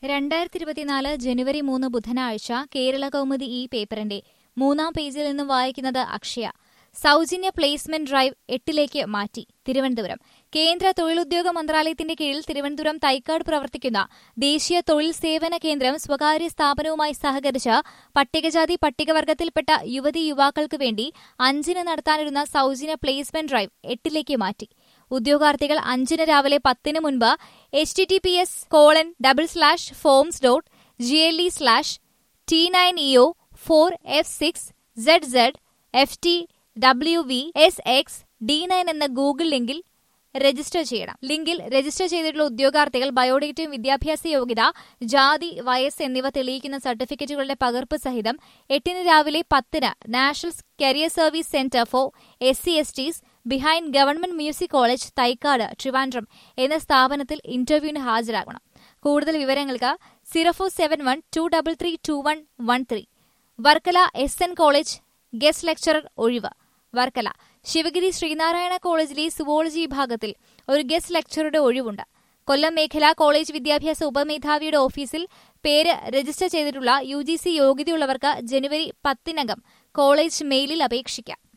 രണ്ടായിരത്തി ഇരുപത്തിനാല് ജനുവരി മൂന്ന് ബുധനാഴ്ച കേരള കൗമുദി ഈ പേപ്പറിന്റെ മൂന്നാം പേജിൽ നിന്നും വായിക്കുന്നത് അക്ഷയ സൗജന്യ പ്ലേസ്മെന്റ് ഡ്രൈവ് എട്ടിലേക്ക് മാറ്റി തിരുവനന്തപുരം കേന്ദ്ര തൊഴിലുദ്യോഗ മന്ത്രാലയത്തിന്റെ കീഴിൽ തിരുവനന്തപുരം തൈക്കാട് പ്രവർത്തിക്കുന്ന ദേശീയ തൊഴിൽ സേവന കേന്ദ്രം സ്വകാര്യ സ്ഥാപനവുമായി സഹകരിച്ച് പട്ടികജാതി പട്ടികവർഗത്തിൽപ്പെട്ട യുവതി യുവാക്കൾക്ക് വേണ്ടി അഞ്ചിന് നടത്താനിരുന്ന സൗജന്യ പ്ലേസ്മെന്റ് ഡ്രൈവ് എട്ടിലേക്ക് മാറ്റി ഉദ്യോഗാർത്ഥികൾ അഞ്ചിന് രാവിലെ പത്തിന് മുൻപ് H T T P S colon double slash forms dot G L E slash T nine E O four F six Z Z F T W V S X D nine എന്ന Google ലിങ്കിൽ register ചെയ്യണം ലിങ്കിൽ register ചെയ്തിട്ടുള്ള ഉദ്യോഗാർത്ഥികൾ ബയോഡേറ്റയും വിദ്യാഭ്യാസ യോഗ്യത ജാതി വയസ്സ് എന്നിവ തെളിയിക്കുന്ന സർട്ടിഫിക്കറ്റുകളുടെ പകർപ്പ് സഹിതം എട്ടിന് രാവിലെ പത്തിന് national career service centre for S C S Ts behind government music college Thycaud Trivandrum എന്ന സ്ഥാപനത്തിൽ ഇന്റർവ്യൂവിന് ഹാജരാകണം കൂടുതൽ വിവരങ്ങൾക്ക് zero four seven one two double three two one one three Varkala S N college guest lecturer ഒഴിവ് വർക്കല ശിവഗിരി ശ്രീനാരായണ കോളേജിലെ സുവോളജി വിഭാഗത്തിൽ ഒരു ഗസ്റ്റ് ലെക്ചറുടെ ഒഴിവുണ്ട് കൊല്ലം മേഖല കോളേജ് വിദ്യാഭ്യാസ ഉപമേധാവിയുടെ ഓഫീസിൽ പേര് രജിസ്റ്റർ ചെയ്തിട്ടുള്ള യു ജി സി യോഗ്യതയുള്ളവർക്ക് ജനുവരി പത്തിനകം കോളേജ് മെയിലിൽ അപേക്ഷിക്കാം